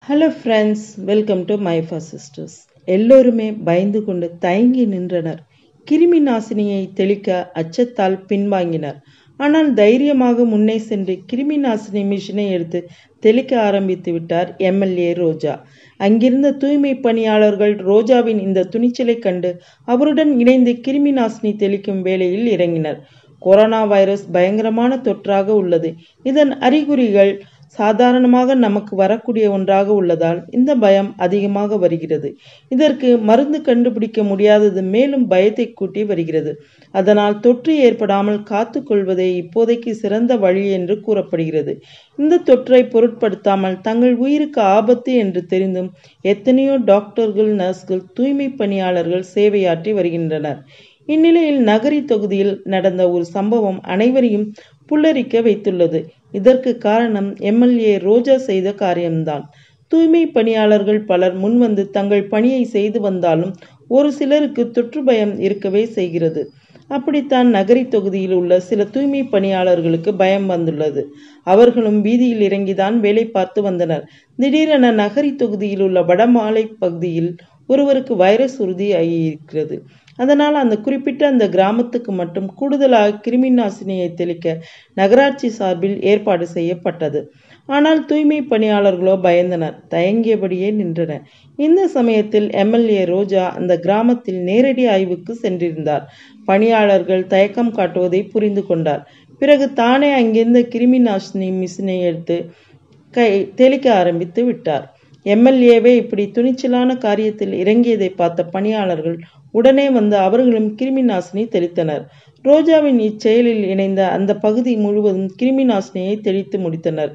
hello friends welcome to my sisters எல்லோருமே பயந்து கொண்டு தயங்கி நின்றனர் கிருமி நாசினியை தெளிக்க அச்சத்தால் பின்வாங்கினர் ஆனால் தைரியமாக முன்னே சென்று கிருமி நாசினி மிஷினை எடுத்து தெளிக்க ஆரம்பித்து விட்டார் எம்எல்ஏ ரோஜா அங்கிருந்த தூய்மை பணியாளர்கள் ரோஜாவின் இந்த துணிச்சலை கண்டு அவருடன் இணைந்து கிருமி நாசினி தெளிக்கும் வேலையில் இறங்கினர் கொரோனா வைரஸ் பயங்கரமான தொற்றாக உள்ளது இதன் அறிகுறிகள் சாதாரணமாக நமக்கு வரக்கூடிய ஒன்றாக உள்ளதால் இந்த பயம் அதிகமாக வருகிறது இதற்கு மருந்து கண்டுபிடிக்க முடியாதது மேலும் பயத்தை கூட்டி வருகிறது அதனால் தொற்று ஏற்படாமல் காத்து கொள்வதே இப்போதைக்கு சிறந்த வழி என்று கூறப்படுகிறது இந்த தொற்றை பொருட்படுத்தாமல் தங்கள் உயிருக்கு ஆபத்து என்று தெரிந்தும் எத்தனையோ டாக்டர்கள் நர்ஸ்கள் தூய்மை பணியாளர்கள் சேவையாற்றி வருகின்றனர் இந்நிலையில் நகரி தொகுதியில் நடந்த ஒரு சம்பவம் அனைவரையும் புல்லரிக்க வைத்துள்ளது இதற்கு காரணம் எம்எல்ஏ ரோஜா செய்த காரியம்தான் தூய்மை பணியாளர்கள் பலர் முன்வந்து தங்கள் பணியை செய்து வந்தாலும் ஒரு சிலருக்கு தொற்று பயம் இருக்கவே செய்கிறது அப்படித்தான் நகரி தொகுதியில் உள்ள சில தூய்மை பணியாளர்களுக்கு பயம் வந்துள்ளது அவர்களும் வீதியில் இறங்கிதான் வேலை பார்த்து வந்தனர் திடீரென நகரி தொகுதியில் உள்ள வடமாலை பகுதியில் ஒருவருக்கு வைரஸ் உறுதியாகியிருக்கிறது அதனால் அந்த குறிப்பிட்ட அந்த கிராமத்துக்கு மட்டும் கூடுதலாக கிருமி நாசினியை தெளிக்க நகராட்சி சார்பில் ஏற்பாடு செய்யப்பட்டது ஆனால் தூய்மை பணியாளர்களோ பயந்தனர் தயங்கியபடியே நின்றனர் இந்த சமயத்தில் எம்எல்ஏ ரோஜா அந்த கிராமத்தில் நேரடி ஆய்வுக்கு சென்றிருந்தார் பணியாளர்கள் தயக்கம் காட்டுவதை புரிந்து கொண்டார் பிறகு தானே அங்கிருந்த கிருமி நாசினி மிஷினை எடுத்து கை தெளிக்க ஆரம்பித்து விட்டார் எம்எல்ஏவே இப்படி துணிச்சலான காரியத்தில் இறங்கியதை பார்த்த பணியாளர்கள் உடனே வந்து அவர்களும் கிருமி நாசினி தெளித்தனர் ரோஜாவின் இச்செயலில் இணைந்த அந்த பகுதி முழுவதும் கிருமி நாசினியை தெளித்து முடித்தனர்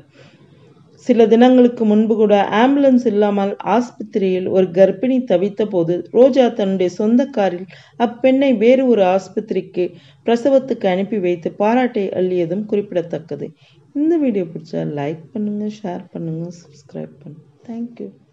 சில தினங்களுக்கு முன்பு கூட ஆம்புலன்ஸ் இல்லாமல் ஆஸ்பத்திரியில் ஒரு கர்ப்பிணி தவித்த போது ரோஜா தன்னுடைய சொந்த காரில் அப்பெண்ணை வேறு ஒரு ஆஸ்பத்திரிக்கு பிரசவத்துக்கு அனுப்பி வைத்து பாராட்டை அள்ளியதும் குறிப்பிடத்தக்கது இந்த வீடியோ பிடிச்சா லைக் பண்ணுங்க ஷேர் பண்ணுங்க சப்ஸ்கிரைப் பண்ணுங்க தேங்க்யூ